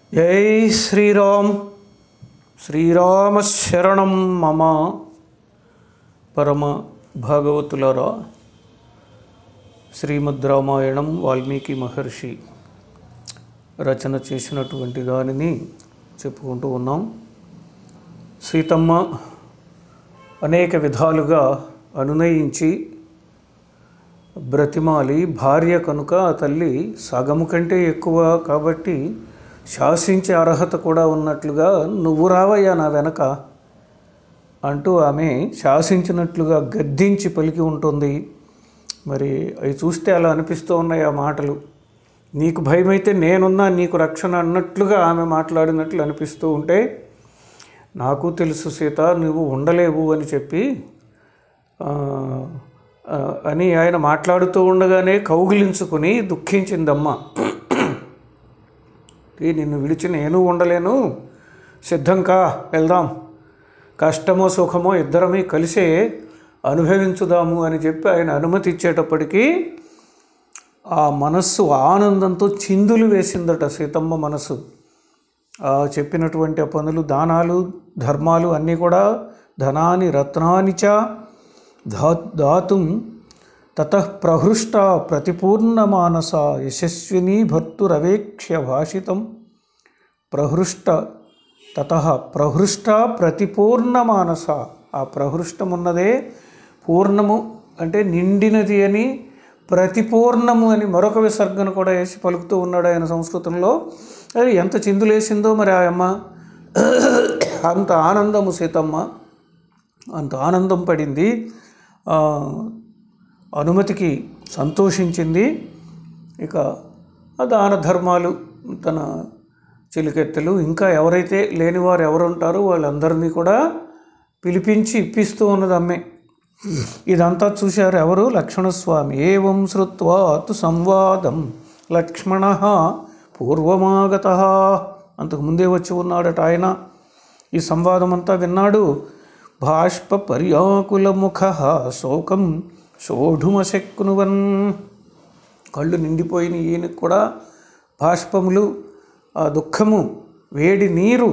జై శ్రీరామ్ శ్రీరామ శరణం మమ పరమ భాగవతులరా శ్రీమద్ రామాయణం వాల్మీకి మహర్షి రచన చేసినటువంటి దానిని చెప్పుకుంటూ ఉన్నాం సీతమ్మ అనేక విధాలుగా అనునయించి బ్రతిమాలి భార్య కనుక ఆ తల్లి సగము కంటే ఎక్కువ కాబట్టి శాసించే అర్హత కూడా ఉన్నట్లుగా నువ్వు రావయ్యా నా వెనక అంటూ ఆమె శాసించినట్లుగా గద్దించి పలికి ఉంటుంది మరి అవి చూస్తే అలా అనిపిస్తూ ఉన్నాయి ఆ మాటలు నీకు భయమైతే నేనున్నా నీకు రక్షణ అన్నట్లుగా ఆమె మాట్లాడినట్లు అనిపిస్తూ ఉంటే నాకు తెలుసు సీత నువ్వు ఉండలేవు అని చెప్పి ఆ, ఆ, అని ఆయన మాట్లాడుతూ ఉండగానే కౌగిలించుకుని దుఃఖించిందమ్మ "ఈ నిన్ను విడిచి నేను ఉండలేను సిద్ధం కా వెళ్దాం కష్టమో సుఖమో ఇద్దరమే కలిసే అనుభవించుదాము అని చెప్పి ఆయన అనుమతి ఇచ్చేటప్పటికీ ఆ మనస్సు ఆనందంతో చిందులు వేసిందట సీతమ్మ మనసు ఆ చెప్పినటువంటి ఆ పనులు దానాలు ధర్మాలు అన్నీ కూడా ధనాని రత్నాని చ ధా దాతుం తత ప్రహృష్ట ప్రతిపూర్ణ మానస యశస్విని భర్తురవేక్ష్య భాషితం ప్రహృష్ట తత ప్రహృష్ట ప్రతిపూర్ణ మానస ఆ ప్రహృష్టమున్నదే పూర్ణము అంటే నిండినది అని ప్రతిపూర్ణము అని మరొక విసర్గను కూడా వేసి పలుకుతూ ఉన్నాడు ఆయన సంస్కృతంలో అది ఎంత చిందులేసిందో మరి ఆ అమ్మ అంత ఆనందము సీతమ్మ అంత ఆనందం పడింది ఆ, అనుమతికి సంతోషించింది ఇక ఆ దాన ధర్మాలు తన చిలికెత్తెలు ఇంకా ఎవరైతే లేనివారు ఎవరు ఉంటారో వాళ్ళందరినీ కూడా పిలిపించి ఇప్పిస్తూ ఉన్నది అమ్మే ఇదంతా చూశారు ఎవరు లక్ష్మణస్వామి ఏవం శ్రుత్వా తు సంవాదం లక్ష్మణ పూర్వమాగత అంతకు ముందే వచ్చి ఉన్నాడట ఆయన ఈ సంవాదం అంతా విన్నాడు బాష్ప పర్యాకుల ముఖ శోకం శోఢుమశక్నువన్ కళ్ళు నిండిపోయిన ఈయనకు కూడా బాష్పములు ఆ దుఃఖము వేడి నీరు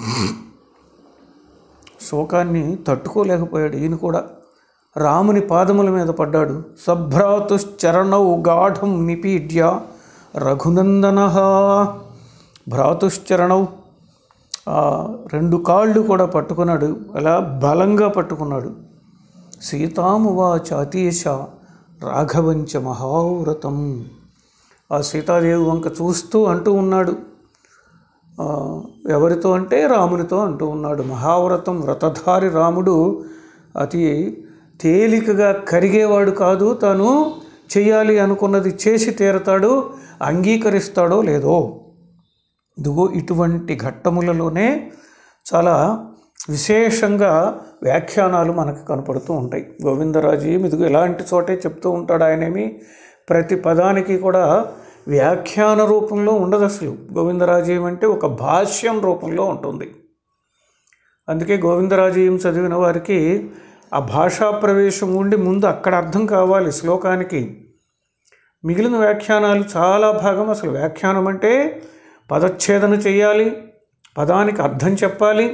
శోకాన్ని తట్టుకోలేకపోయాడు ఈయన కూడా రాముని పాదముల మీద పడ్డాడు సభ్రాతుశ్చరణౌ గాఢం నిపీడ్య రఘునందన భ్రాతుశ్చరణౌ ఆ రెండు కాళ్ళు కూడా పట్టుకున్నాడు అలా బలంగా పట్టుకున్నాడు సీతామువాచ అతీశ రాఘవంచ మహావ్రతం ఆ సీతాదేవి వంక చూస్తూ అంటూ ఉన్నాడు ఆ, ఎవరితో అంటే రామునితో అంటూ ఉన్నాడు మహావ్రతం వ్రతధారి రాముడు అతి తేలికగా కరిగేవాడు కాదు తాను చెయ్యాలి అనుకున్నది చేసి తీరతాడు అంగీకరిస్తాడో లేదో ఇదిగో ఇటువంటి ఘట్టములలోనే చాలా విశేషంగా వ్యాఖ్యానాలు మనకు కనపడుతూ ఉంటాయి గోవిందరాజు ఇదిగో ఇలాంటి చోటే చెప్తూ ఉంటాడు ఆయనేమి ప్రతి పదానికి కూడా వ్యాఖ్యాన రూపంలో ఉండదు అసలు గోవిందరాజీయం అంటే ఒక భాష్యం రూపంలో ఉంటుంది అందుకే గోవిందరాజీయం చదివిన వారికి ఆ భాషా ప్రవేశం ఉండి ముందు అక్కడ అర్థం కావాలి శ్లోకానికి మిగిలిన వ్యాఖ్యానాలు చాలా భాగం అసలు వ్యాఖ్యానం అంటే పదచ్ఛేదన చేయాలి పదానికి అర్థం చెప్పాలి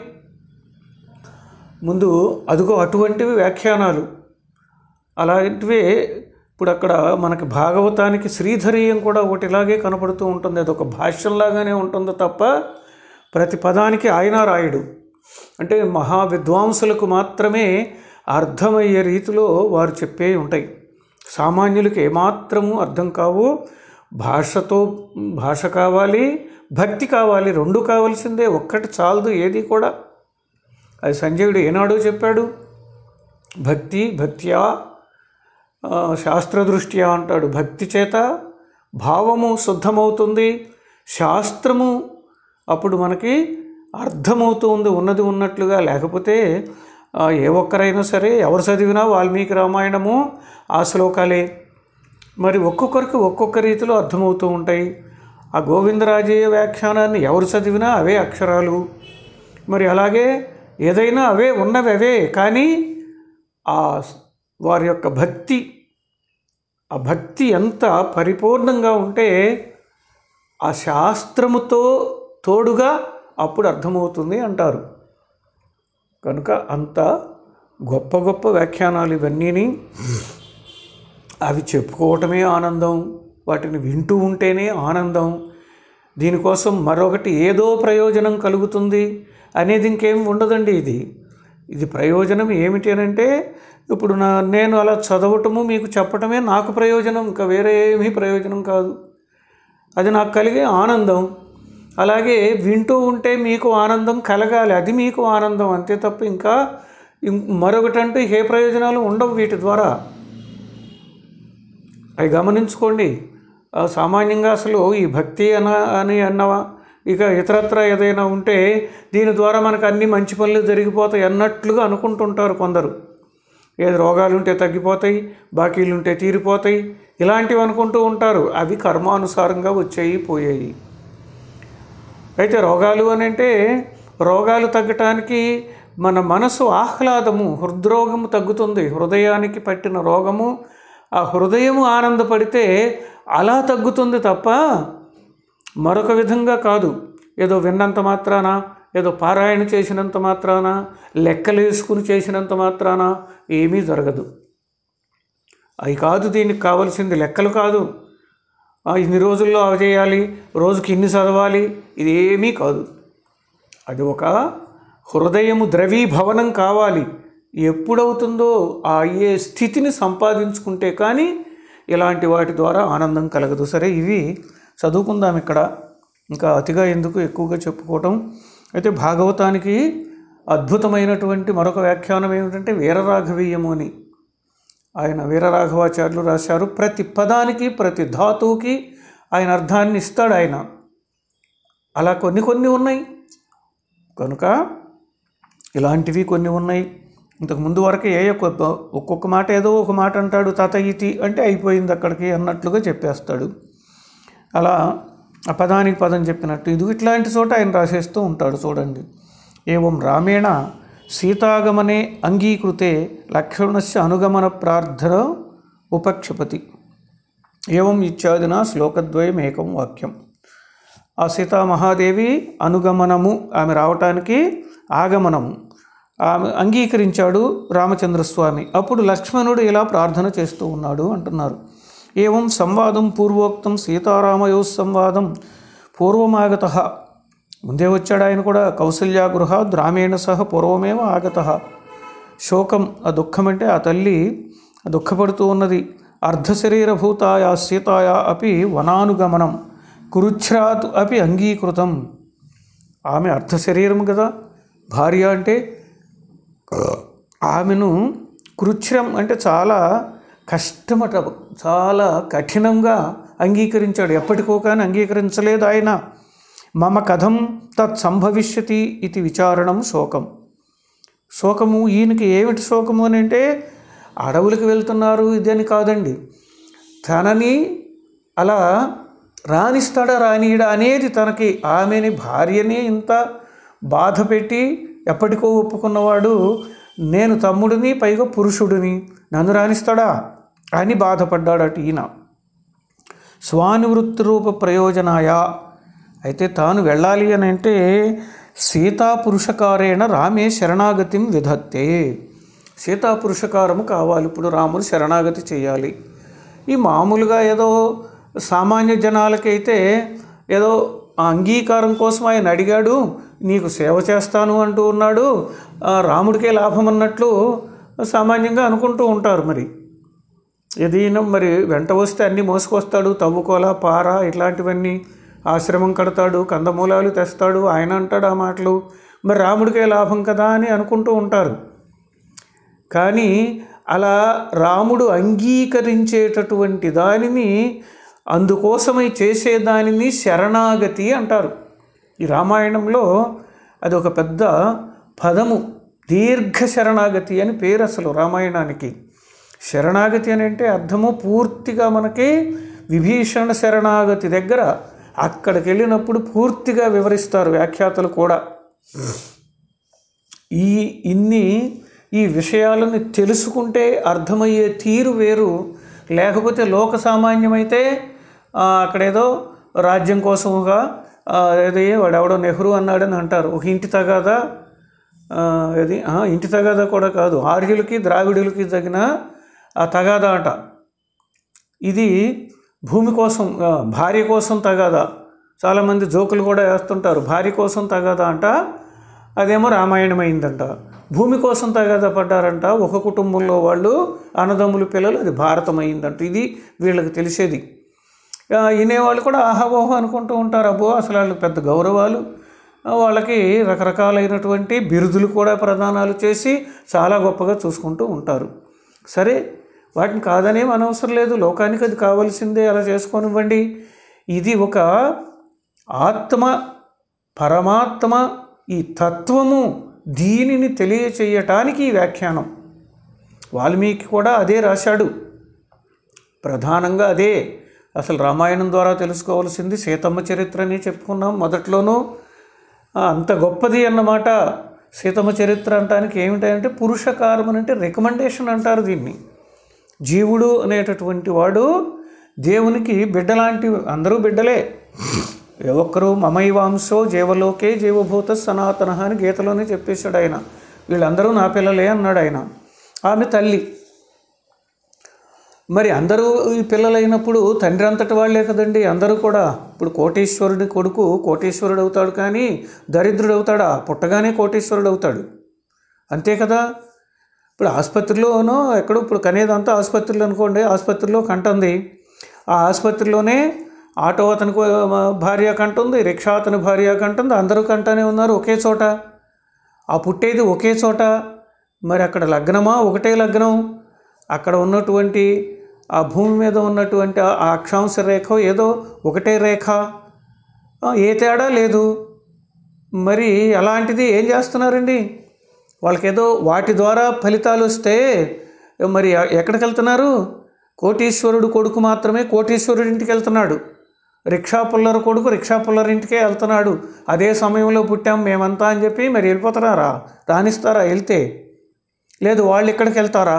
ముందు అదిగో అటువంటివి వ్యాఖ్యానాలు అలాంటివే ఇప్పుడు అక్కడ మనకి భాగవతానికి శ్రీధరీయం కూడా ఒకటి ఇలాగే కనపడుతూ ఉంటుంది అది ఒక భాష్యంలాగానే ఉంటుంది తప్ప ప్రతి పదానికి ఆయన రాయడు అంటే మహా విద్వాంసులకు మాత్రమే అర్థమయ్యే రీతిలో వారు చెప్పే ఉంటాయి సామాన్యులకు ఏమాత్రము అర్థం కావు భాషతో భాష కావాలి భక్తి కావాలి రెండు కావాల్సిందే ఒక్కటి చాలదు ఏది కూడా అది సంజయుడు ఏనాడో చెప్పాడు భక్తి భక్త్యా ఆ, శాస్త్రదృష్ట్యా అంటాడు భక్తి చేత భావము శుద్ధమవుతుంది శాస్త్రము అప్పుడు మనకి అర్థమవుతుంది ఉన్నది ఉన్నట్లుగా లేకపోతే ఆ, ఏ ఒక్కరైనా సరే ఎవరు చదివినా వాల్మీకి రామాయణము ఆ శ్లోకాలే మరి ఒక్కొక్కరికి ఒక్కొక్క రీతిలో అర్థమవుతూ ఉంటాయి ఆ గోవిందరాజీయ వ్యాఖ్యానాన్ని ఎవరు చదివినా అవే అక్షరాలు మరి అలాగే ఏదైనా అవే ఉన్నవి అవే కానీ ఆ వారి యొక్క భక్తి ఆ భక్తి ఎంత పరిపూర్ణంగా ఉంటే ఆ శాస్త్రముతో తోడుగా అప్పుడు అర్థమవుతుంది అంటారు కనుక అంత గొప్ప గొప్ప వ్యాఖ్యానాలు ఇవన్నీని అవి చెప్పుకోవటమే ఆనందం వాటిని వింటూ ఉంటేనే ఆనందం దీనికోసం మరొకటి ఏదో ప్రయోజనం కలుగుతుంది అనేది ఇంకేం ఉండదండి ఇది ఇది ప్రయోజనం ఏమిటి అని అంటే ఇప్పుడు నా నేను అలా చదవటము మీకు చెప్పటమే నాకు ప్రయోజనం ఇంకా వేరే ఏమీ ప్రయోజనం కాదు అది నాకు కలిగే ఆనందం అలాగే వింటూ ఉంటే మీకు ఆనందం కలగాలి అది మీకు ఆనందం అంతే తప్ప ఇంకా ఇం- మరొకటంటూ ఏ ప్రయోజనాలు ఉండవు వీటి ద్వారా అవి గమనించుకోండి ఆ, సామాన్యంగా అసలు ఈ భక్తి అన అని అన్నవా ఇక ఇతరత్ర ఏదైనా ఉంటే దీని ద్వారా మనకు అన్ని మంచి పనులు జరిగిపోతాయి అన్నట్లుగా అనుకుంటుంటారు కొందరు ఏది రోగాలు ఉంటే తగ్గిపోతాయి బాకీలు ఉంటే తీరిపోతాయి ఇలాంటివి అనుకుంటూ ఉంటారు అవి కర్మానుసారంగా వచ్చాయి పోయాయి అయితే రోగాలు అని అంటే రోగాలు తగ్గటానికి మన మనసు ఆహ్లాదము హృద్రోగము తగ్గుతుంది హృదయానికి పట్టిన రోగము ఆ హృదయము ఆనందపడితే అలా తగ్గుతుంది తప్ప మరొక విధంగా కాదు ఏదో విన్నంత మాత్రాన ఏదో పారాయణ చేసినంత మాత్రాన లెక్కలు వేసుకుని చేసినంత మాత్రాన ఏమీ జరగదు అవి కాదు దీనికి కావలసింది లెక్కలు కాదు ఆ, ఇన్ని రోజుల్లో అవి చేయాలి రోజుకి ఇన్ని చదవాలి ఇది ఏమీ కాదు అది ఒక హృదయము ద్రవీభవనం కావాలి ఎప్పుడవుతుందో ఆ అయ్యే స్థితిని సంపాదించుకుంటే కానీ ఇలాంటి వాటి ద్వారా ఆనందం కలగదు సరే ఇవి చదువుకుందాం ఇక్కడ ఇంకా అతిగా ఎందుకు ఎక్కువగా చెప్పుకోవటం అయితే భాగవతానికి అద్భుతమైనటువంటి మరొక వ్యాఖ్యానం ఏమిటంటే వీరరాఘవీయము అని ఆయన వీరరాఘవాచార్యులు రాశారు ప్రతి పదానికి ప్రతి ధాతువుకి ఆయన అర్థాన్ని ఇస్తాడు ఆయన అలా కొన్ని కొన్ని ఉన్నాయి కనుక ఇలాంటివి కొన్ని ఉన్నాయి ఇంతకు ముందు వరకు ఏ ఒక్క ఒక్కొక్క మాట ఏదో ఒక మాట అంటాడు తాత ఇతి అంటే అయిపోయింది అక్కడికి అన్నట్లుగా చెప్పేస్తాడు అలా ఆ పదానికి పదం చెప్పినట్టు ఇది ఇట్లాంటి చోట ఆయన రాసేస్తూ ఉంటాడు చూడండి ఏవం రామేణ సీతాగమనే అంగీకృతే లక్ష్మణస్య అనుగమన ప్రార్థన ఉపక్షపతి ఏవం ఇత్యాదిన శ్లోకద్వయం ఏకం వాక్యం ఆ సీతామహాదేవి అనుగమనము ఆమె రావటానికి ఆగమనము ఆమె అంగీకరించాడు రామచంద్రస్వామి అప్పుడు లక్ష్మణుడు ఇలా ప్రార్థన చేస్తూ ఉన్నాడు అంటున్నారు ఏవం సంవాదం పూర్వోక్తం సీతారామయో సంవాదం పూర్వమాగత ముందే వచ్చాడు ఆయన కూడా కౌసల్యా గృహాద్ రామేణ సహ పూర్వమేవ ఆగత శోకం ఆ దుఃఖం అంటే ఆ తల్లి దుఃఖపడుతూ ఉన్నది అర్ధశరీరభూతాయ సీతాయ అపి వనానుగమనం కురుచ్ఛ్రాత్ అపి అంగీకృతం ఆమె అర్ధశరీరం కదా భార్య అంటే ఆమెను కృచ్ఛ్రం అంటే చాలా కష్టమట చాలా కఠినంగా అంగీకరించాడు ఎప్పటికో కానీ అంగీకరించలేదు ఆయన మమ కథం తత్ సంభవిష్యతి ఇది విచారణం శోకం శోకము ఈయనకి ఏమిటి శోకము అని అంటే అడవులకు వెళ్తున్నారు ఇదని కాదండి తనని అలా రాణిస్తాడా రానియడా అనేది తనకి ఆమెని భార్యని ఇంత బాధ పెట్టి ఎప్పటికో ఒప్పుకున్నవాడు నేను తమ్ముడిని పైగా పురుషుడిని నన్ను రాణిస్తాడా అని బాధపడ్డాడట ఈయన స్వానివృత్తి రూప ప్రయోజనాయ అయితే తాను వెళ్ళాలి అని అంటే సీతా పురుషకారేణ రామే శరణాగతిం విధత్తే సీతా పురుషకారము కావాలి ఇప్పుడు రాముడు శరణాగతి చేయాలి ఈ మామూలుగా ఏదో సామాన్య జనాలకైతే ఏదో ఆ అంగీకారం కోసం ఆయన అడిగాడు నీకు సేవ చేస్తాను అంటూ ఉన్నాడు ఆ రాముడికే లాభం అన్నట్లు సామాన్యంగా అనుకుంటూ ఉంటారు మరి ఏదైనా మరి వెంట వస్తే అన్నీ మోసుకొస్తాడు తవ్వుకోల పార ఇట్లాంటివన్నీ ఆశ్రమం కడతాడు కందమూలాలు తెస్తాడు ఆయన అంటాడు ఆ మాటలు మరి రాముడికే లాభం కదా అని అనుకుంటూ ఉంటారు కానీ అలా రాముడు అంగీకరించేటటువంటి దానిని అందుకోసమై చేసే దానిని శరణాగతి అంటారు ఈ రామాయణంలో అది ఒక పెద్ద పదము దీర్ఘ శరణాగతి అని పేరు అసలు రామాయణానికి శరణాగతి అని అంటే అర్థము పూర్తిగా మనకి విభీషణ శరణాగతి దగ్గర అక్కడికి వెళ్ళినప్పుడు పూర్తిగా వివరిస్తారు వ్యాఖ్యాతలు కూడా ఈ ఇన్ని ఈ విషయాలను తెలుసుకుంటే అర్థమయ్యే తీరు వేరు లేకపోతే లోక సామాన్యమైతే ఆ, అక్కడేదో రాజ్యం కోసముగా ఆ, ఏది వాడు ఎవడో నెహ్రూ అన్నాడని అంటారు ఒక ఇంటి తగాదా ఆ, ఏది ఆ, ఇంటి తగాదా కూడా కాదు ఆర్యులకి ద్రావిడులకి తగిన ఆ తగాదా అట ఇది భూమి కోసం ఆ, భార్య కోసం తగాదా చాలామంది జోకులు కూడా వేస్తుంటారు భార్య కోసం తగాదా అంట అదేమో రామాయణం అయిందంట భూమి కోసం తగాదా పడ్డారంట ఒక కుటుంబంలో వాళ్ళు అన్నదమ్ములు పిల్లలు అది భారతం అయిందంట ఇది వీళ్ళకి తెలిసేది ఆ, వినేవాళ్ళు కూడా ఆహావోహో అనుకుంటూ ఉంటారు అబ్బో అసలు వాళ్ళకి పెద్ద గౌరవాలు ఆ, వాళ్ళకి రకరకాలైనటువంటి బిరుదులు కూడా ప్రదానాలు చేసి చాలా గొప్పగా చూసుకుంటూ ఉంటారు సరే వాటిని కాదనేం అనవసరం లేదు లోకానికి అది కావలసిందే అలా చేసుకోనివ్వండి ఇది ఒక ఆత్మ పరమాత్మ ఈ తత్వము దీనిని తెలియచేయటానికి ఈ వ్యాఖ్యానం వాల్మీకి కూడా అదే రాశాడు ప్రధానంగా అదే అసలు రామాయణం ద్వారా తెలుసుకోవాల్సింది సీతమ్మ చరిత్రని చెప్పుకున్నాం మొదట్లోనూ ఆ, అంత గొప్పది అన్నమాట సీతమ్మ చరిత్ర అంటానికి ఏమిటంటే పురుషకారం అంటే రికమెండేషన్ అంటారు దీన్ని జీవుడు అనేటటువంటి వాడు దేవునికి బిడ్డలాంటి అందరూ బిడ్డలే ఏ ఒక్కరు మమైవాంశో జీవలోకే జీవభూత సనాతన అని గీతలోనే చెప్పేశాడు ఆయన వీళ్ళందరూ నా పిల్లలే అన్నాడు ఆయన ఆమె తల్లి మరి అందరూ ఈ పిల్లలైనప్పుడు తండ్రి అంతటి వాళ్ళే కదండి అందరూ కూడా ఇప్పుడు కోటేశ్వరుడి కొడుకు కోటేశ్వరుడు అవుతాడు కానీ దరిద్రుడు అవుతాడా పుట్టగానే కోటేశ్వరుడు అవుతాడు అంతే కదా ఇప్పుడు ఆసుపత్రిలోనో ఎక్కడో ఇప్పుడు కనేదంతా ఆసుపత్రిలో అనుకోండి ఆసుపత్రిలో కంటుంది ఆ ఆసుపత్రిలోనే ఆటో అతనికి భార్య కంటుంది రిక్షా అతని భార్య కంటుంది అందరూ కంటానే ఉన్నారు ఒకే చోట ఆ పుట్టేది ఒకే చోట మరి అక్కడ లగ్నమా ఒకటే లగ్నం అక్కడ ఉన్నటువంటి ఆ భూమి మీద ఉన్నటువంటి ఆ అక్షాంశ రేఖ ఏదో ఒకటే రేఖ ఆ, ఏ తేడా లేదు మరి అలాంటిది ఏం చేస్తున్నారండి వాళ్ళకేదో వాటి ద్వారా ఫలితాలు వస్తే మరి ఎక్కడికి వెళ్తున్నారు కోటీశ్వరుడు కొడుకు మాత్రమే కోటీశ్వరుడి ఇంటికి వెళ్తున్నాడు రిక్షా పుల్లర కొడుకు రిక్షా పుల్లర ఇంటికే వెళ్తున్నాడు అదే సమయంలో పుట్టాం మేమంతా అని చెప్పి మరి వెళ్ళిపోతున్నారా రాణిస్తారా వెళ్తే లేదు వాళ్ళు ఇక్కడికి వెళ్తారా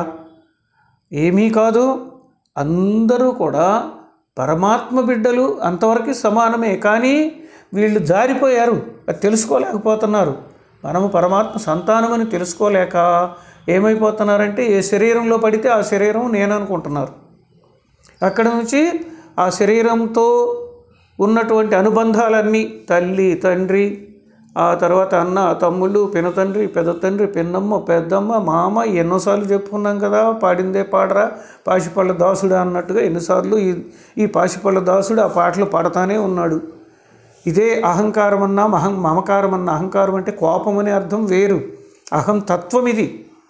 ఏమీ కాదు అందరూ కూడా పరమాత్మ బిడ్డలు అంతవరకు సమానమే కానీ వీళ్ళు జారిపోయారు అది తెలుసుకోలేకపోతున్నారు మనము పరమాత్మ సంతానమని తెలుసుకోలేక ఏమైపోతున్నారంటే ఏ శరీరంలో పడితే ఆ శరీరం నేను అనుకుంటున్నారు అక్కడ నుంచి ఆ శరీరంతో ఉన్నటువంటి అనుబంధాలన్నీ తల్లి తండ్రి ఆ తర్వాత అన్న తమ్ముళ్ళు పినతండ్రి పెద్ద తండ్రి పిన్నమ్మ పెద్దమ్మ మామ ఎన్నోసార్లు చెప్పుకున్నాం కదా పాడిందే పాడరా పాశిపళ్ళ దాసుడు అన్నట్టుగా ఎన్నిసార్లు ఈ ఈ పాశిపళ్ళ దాసుడు ఆ పాటలు పాడతానే ఉన్నాడు ఇదే అహంకారం అన్నా మహం మమకారం అన్న అహంకారం అంటే కోపం అనే అర్థం వేరు అహం తత్వం ఇది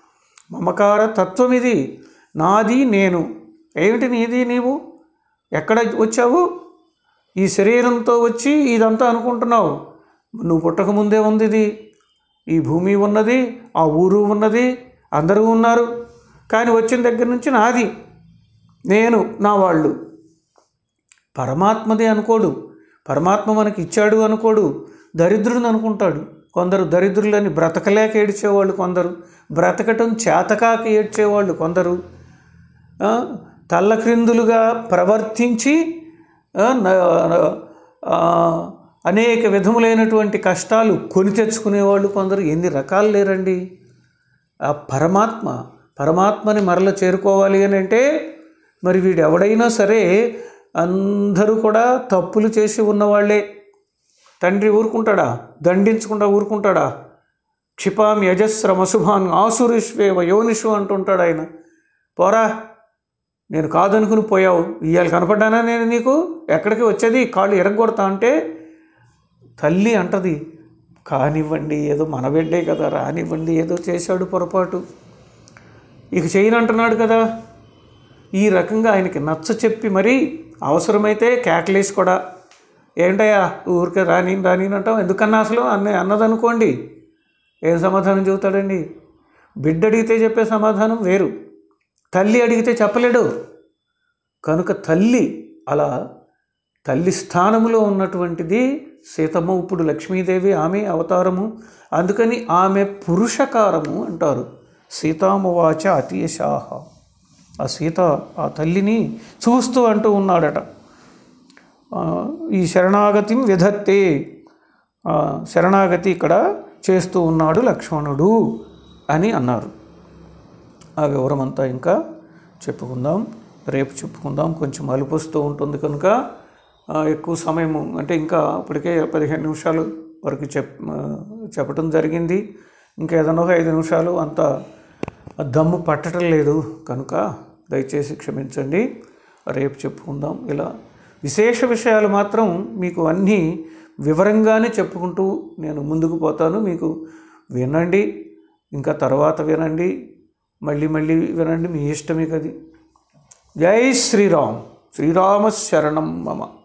మమకార తత్వం ఇది నాది నేను ఏమిటి నీది నీవు ఎక్కడ వచ్చావు ఈ శరీరంతో వచ్చి ఇదంతా అనుకుంటున్నావు నువ్వు పుట్టకముందే ఉంది ఇది ఈ భూమి ఉన్నది ఆ ఊరు ఉన్నది అందరూ ఉన్నారు కానీ వచ్చిన దగ్గర నుంచి నాది నేను నా వాళ్ళు పరమాత్మదే అనుకోడు పరమాత్మ మనకి ఇచ్చాడు అనుకోడు దరిద్రుని అనుకుంటాడు కొందరు దరిద్రులని బ్రతకలేక ఏడ్చేవాళ్ళు కొందరు బ్రతకటం చేతకాక ఏడ్చేవాళ్ళు కొందరు ఆ, తల్లక్రిందులుగా ప్రవర్తించి ఆ, న- ఆ, అనేక విధములైనటువంటి కష్టాలు కొని తెచ్చుకునేవాళ్ళు కొందరు ఎన్ని రకాలు లేరండి ఆ పరమాత్మ పరమాత్మని మరల చేరుకోవాలి అని అంటే మరి వీడు ఎవడైనా సరే అందరూ కూడా తప్పులు చేసి ఉన్నవాళ్లే తండ్రి ఊరుకుంటాడా దండించకుండా ఊరుకుంటాడా క్షిపాం యజస్రం అశుభాన్ ఆసురిష్వేవ యోనిషు అంటుంటాడు ఆయన పోరా నేను కాదనుకుని పోయావు ఇవాళ కనపడ్డానా నేను నీకు ఎక్కడికి వచ్చేది కాళ్ళు ఎరగొడతా అంటే తల్లి అంటది కానివ్వండి ఏదో మన బిడ్డే కదా రానివ్వండి ఏదో చేశాడు పొరపాటు ఇక చేయనంటున్నాడు కదా ఈ రకంగా ఆయనకి నచ్చ చెప్పి మరీ అవసరమైతే కేకలేసి కూడా ఏంటయ్యా ఊరికే రాని రాని అంటాం ఎందుకన్నా అసలు అన్న అన్నదనుకోండి ఏం సమాధానం చెబుతాడండి బిడ్డ అడిగితే చెప్పే సమాధానం వేరు తల్లి అడిగితే చెప్పలేడు కనుక తల్లి అలా తల్లి స్థానములో ఉన్నటువంటిది సీతమ్మ ఇప్పుడు లక్ష్మీదేవి ఆమె అవతారము అందుకని ఆమె పురుషకారము అంటారు సీతామవాచ అతీశాహ ఆ సీత ఆ తల్లిని చూస్తూ అంటూ ఉన్నాడట ఆ, ఈ శరణాగతిం విధత్తే ఆ, శరణాగతి ఇక్కడ చేస్తూ ఉన్నాడు లక్ష్మణుడు అని అన్నారు ఆ వివరం అంతా ఇంకా చెప్పుకుందాం రేపు చెప్పుకుందాం కొంచెం అలుపు వస్తూ ఉంటుంది కనుక ఆ, ఎక్కువ సమయం అంటే ఇంకా ఇప్పటికే పదిహేను నిమిషాలు వరకు చెప్ ఆ, చెప్పడం జరిగింది ఇంకా ఏదైనా ఒక ఐదు నిమిషాలు అంత దమ్ము పట్టడం లేదు కనుక దయచేసి క్షమించండి రేపు చెప్పుకుందాం ఇలా విశేష విషయాలు మాత్రం మీకు అన్నీ వివరంగానే చెప్పుకుంటూ నేను ముందుకు పోతాను మీకు వినండి ఇంకా తర్వాత వినండి మళ్ళీ మళ్ళీ వినండి మీ ఇష్టమే కది జై శ్రీరామ్ శ్రీరామ శరణం మమ